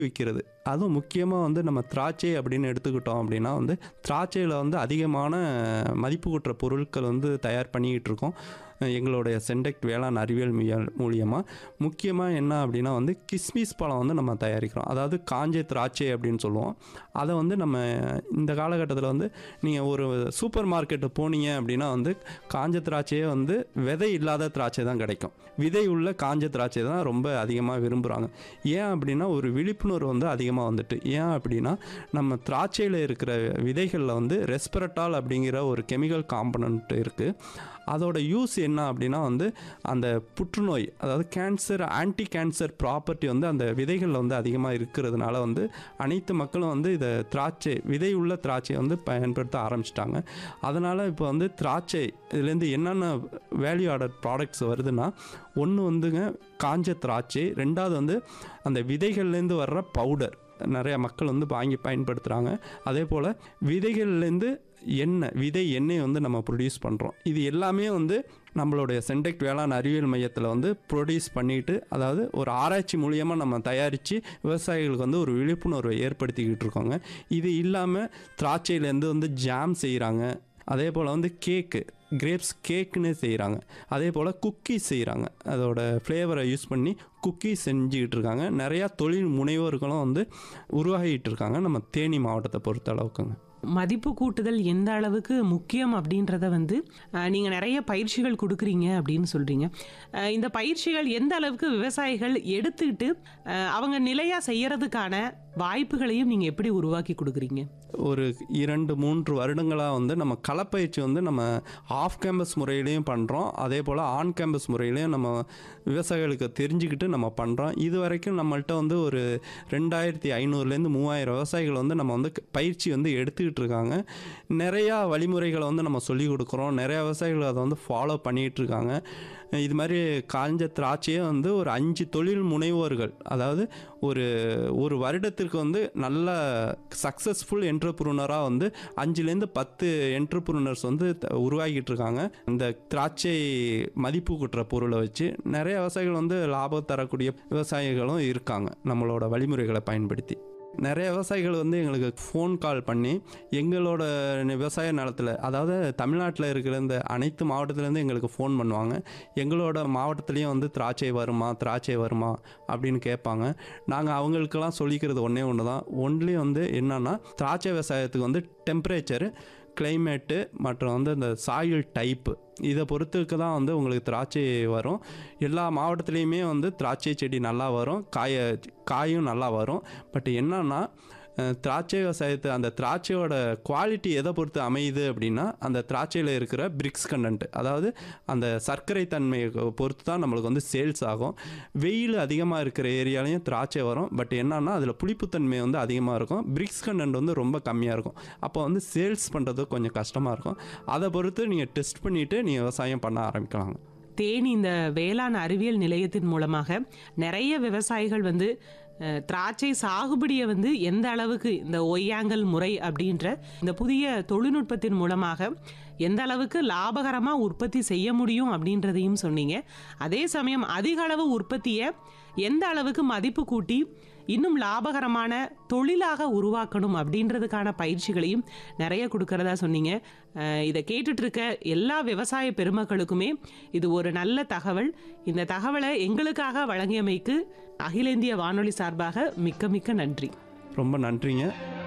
விற்கிறது அதுவும் முக்கியமாக வந்து நம்ம திராட்சை அப்படின்னு எடுத்துக்கிட்டோம் அப்படின்னா வந்து திராட்சையில் வந்து அதிகமான மதிப்பு கூட்டுற பொருட்கள் வந்து தயார் பண்ணிக்கிட்டு இருக்கோம் எங்களுடைய சென்டெக்ட் வேளாண் அறிவியல் மூலியமாக முக்கியமாக என்ன அப்படின்னா வந்து கிஸ்மிஸ் பழம் வந்து நம்ம தயாரிக்கிறோம் அதாவது காஞ்ச திராட்சை அப்படின்னு சொல்லுவோம் அதை வந்து நம்ம இந்த காலகட்டத்தில் வந்து நீங்கள் ஒரு சூப்பர் மார்க்கெட்டு போனீங்க அப்படின்னா வந்து காஞ்ச திராட்சையே வந்து விதை இல்லாத திராட்சை தான் கிடைக்கும் விதை உள்ள காஞ்ச திராட்சை தான் ரொம்ப அதிகமாக விரும்புகிறாங்க ஏன் அப்படின்னா ஒரு விழிப்புணர்வு வந்து அதிகமாக வந்துட்டு ஏன் அப்படின்னா நம்ம திராட்சையில் இருக்கிற விதைகளில் வந்து ரெஸ்பிரட்டால் அப்படிங்கிற ஒரு கெமிக்கல் காம்பனண்ட் இருக்குது அதோட யூஸ் என்ன அப்படின்னா வந்து அந்த புற்றுநோய் அதாவது கேன்சர் ஆன்டி கேன்சர் ப்ராப்பர்ட்டி வந்து அந்த விதைகளில் வந்து அதிகமாக இருக்கிறதுனால வந்து அனைத்து மக்களும் வந்து இதை திராட்சை விதை உள்ள திராட்சையை வந்து பயன்படுத்த ஆரம்பிச்சிட்டாங்க அதனால் இப்போ வந்து திராட்சை இதுலேருந்து என்னென்ன வேல்யூ ஆடட் ப்ராடக்ட்ஸ் வருதுன்னா ஒன்று வந்துங்க காஞ்ச திராட்சை ரெண்டாவது வந்து அந்த விதைகள்லேருந்து வர்ற பவுடர் நிறைய மக்கள் வந்து வாங்கி பயன்படுத்துகிறாங்க அதே போல் விதைகள்லேருந்து எண்ணெய் விதை எண்ணெய் வந்து நம்ம ப்ரொடியூஸ் பண்ணுறோம் இது எல்லாமே வந்து நம்மளுடைய சென்டெக்ட் வேளாண் அறிவியல் மையத்தில் வந்து ப்ரொடியூஸ் பண்ணிட்டு அதாவது ஒரு ஆராய்ச்சி மூலியமாக நம்ம தயாரித்து விவசாயிகளுக்கு வந்து ஒரு விழிப்புணர்வை ஏற்படுத்திக்கிட்டு இருக்கோங்க இது இல்லாமல் திராட்சையிலேருந்து வந்து ஜாம் செய்கிறாங்க அதே போல் வந்து கேக்கு கிரேப்ஸ் கேக்குன்னு செய்கிறாங்க அதே போல் குக்கீஸ் செய்கிறாங்க அதோட ஃப்ளேவரை யூஸ் பண்ணி குக்கீஸ் செஞ்சுக்கிட்டு இருக்காங்க நிறையா தொழில் முனைவோர்களும் வந்து உருவாகிட்டு இருக்காங்க நம்ம தேனி மாவட்டத்தை பொறுத்த அளவுக்குங்க மதிப்பு கூட்டுதல் எந்த அளவுக்கு முக்கியம் அப்படின்றத வந்து அஹ், நீங்க நிறைய பயிற்சிகள் கொடுக்குறீங்க அப்படின்னு சொல்றீங்க அஹ், இந்த பயிற்சிகள் எந்த அளவுக்கு விவசாயிகள் எடுத்துக்கிட்டு அஹ், அவங்க நிலையா செய்யறதுக்கான வாய்ப்புகளையும் நீங்க எப்படி உருவாக்கி கொடுக்குறீங்க ஒரு இரண்டு மூன்று வருடங்களாக வந்து நம்ம களப்பயிற்சி வந்து நம்ம ஆஃப் கேம்பஸ் முறையிலையும் பண்ணுறோம் அதே போல் ஆன் கேம்பஸ் முறையிலையும் நம்ம விவசாயிகளுக்கு தெரிஞ்சுக்கிட்டு நம்ம பண்ணுறோம் இது வரைக்கும் நம்மள்ட்ட வந்து ஒரு ரெண்டாயிரத்தி ஐநூறுலேருந்து மூவாயிரம் விவசாயிகள் வந்து நம்ம வந்து பயிற்சி வந்து எடுத்துக்கிட்டு இருக்காங்க நிறையா வழிமுறைகளை வந்து நம்ம சொல்லிக் கொடுக்குறோம் நிறையா விவசாயிகள் அதை வந்து ஃபாலோ பண்ணிகிட்டு இருக்காங்க இது மாதிரி காஞ்ச திராட்சையே வந்து ஒரு அஞ்சு தொழில் முனைவோர்கள் அதாவது ஒரு ஒரு வருடத்திற்கு வந்து நல்ல சக்ஸஸ்ஃபுல் என்டர்பிரினராக வந்து அஞ்சுலேருந்து பத்து என்டர்பிரினர்ஸ் வந்து த- உருவாகிட்டு இருக்காங்க இந்த திராட்சை மதிப்பு கூட்டுற பொருளை வச்சு நிறைய விவசாயிகள் வந்து லாபம் தரக்கூடிய விவசாயிகளும் இருக்காங்க நம்மளோட வழிமுறைகளை பயன்படுத்தி நிறைய விவசாயிகள் வந்து எங்களுக்கு ஃபோன் கால் பண்ணி எங்களோட விவசாய நிலத்தில் அதாவது தமிழ்நாட்டில் இருக்கிற இந்த அனைத்து மாவட்டத்துலேருந்து எங்களுக்கு ஃபோன் பண்ணுவாங்க எங்களோட மாவட்டத்துலேயும் வந்து திராட்சை வருமா திராட்சை வருமா அப்படின்னு கேட்பாங்க நாங்கள் அவங்களுக்கெல்லாம் சொல்லிக்கிறது ஒன்றே ஒன்று தான் ஒன்லி வந்து என்னன்னா திராட்சை விவசாயத்துக்கு வந்து டெம்பரேச்சரு கிளைமேட்டு மற்றும் வந்து இந்த சாயில் டைப்பு இதை பொறுத்துக்கு தான் வந்து உங்களுக்கு திராட்சை வரும் எல்லா மாவட்டத்துலேயுமே வந்து திராட்சை செடி நல்லா வரும் காய காயும் நல்லா வரும் பட் என்னன்னா அஹ், திராட்சை விவசாயத்தை அந்த திராட்சையோட குவாலிட்டி எதை பொறுத்து அமையுது அப்படின்னா அந்த திராட்சையில் இருக்கிற பிரிக்ஸ் கண்டென்ட் அதாவது அந்த சர்க்கரை தன்மையை பொறுத்து தான் நம்மளுக்கு வந்து சேல்ஸ் ஆகும் வெயில் அதிகமாக இருக்கிற ஏரியாலையும் திராட்சை வரும் பட் என்னன்னா அதில் புளிப்புத்தன்மை வந்து அதிகமாக இருக்கும் பிரிக்ஸ் கண்டென்ட் வந்து ரொம்ப கம்மியாக இருக்கும் அப்போ வந்து சேல்ஸ் பண்ணுறது கொஞ்சம் கஷ்டமாக இருக்கும் அதை பொறுத்து நீங்கள் டெஸ்ட் பண்ணிவிட்டு நீங்கள் விவசாயம் பண்ண ஆரம்பிக்கலாங்க தேனி இந்த வேளாண் அறிவியல் நிலையத்தின் மூலமாக நிறைய விவசாயிகள் வந்து அஹ், திராட்சை சாகுபடியை வந்து எந்த அளவுக்கு இந்த ஒய்யாங்கல் முறை அப்படின்ற இந்த புதிய தொழில்நுட்பத்தின் மூலமாக எந்த அளவுக்கு லாபகரமாக உற்பத்தி செய்ய முடியும் அப்படின்றதையும் சொன்னீங்க அதே சமயம் அதிக அளவு உற்பத்தியை எந்த அளவுக்கு மதிப்பு கூட்டி இன்னும் லாபகரமான தொழிலாக உருவாக்கணும் அப்படின்றதுக்கான பயிற்சிகளையும் நிறைய கொடுக்கறதா சொன்னீங்க அஹ் இதை கேட்டுட்டு இருக்க எல்லா விவசாய பெருமக்களுக்குமே இது ஒரு நல்ல தகவல் இந்த தகவலை எங்களுக்காக வழங்கியமைக்கு அகில இந்திய வானொலி சார்பாக மிக்க மிக்க நன்றி ரொம்ப நன்றிங்க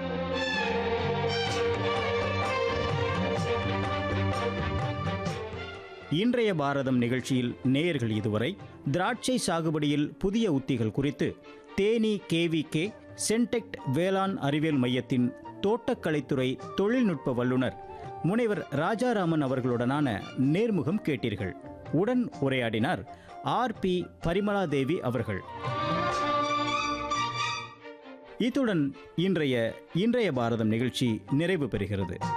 இன்றைய பாரதம் நிகழ்ச்சியில் நேயர்கள் இதுவரை திராட்சை சாகுபடியில் புதிய உத்திகள் குறித்து தேனி கேவிகே சென்டெக்ட் வேளாண் அறிவியல் மையத்தின் தோட்டக்கலைத்துறை தொழில்நுட்ப வல்லுநர் முனைவர் ராஜாராமன் அவர்களுடனான நேர்முகம் கேட்டீர்கள் உடன் உரையாடினார் ஆர் பி பரிமளாதேவி அவர்கள் இத்துடன் இன்றைய இன்றைய பாரதம் நிகழ்ச்சி நிறைவு பெறுகிறது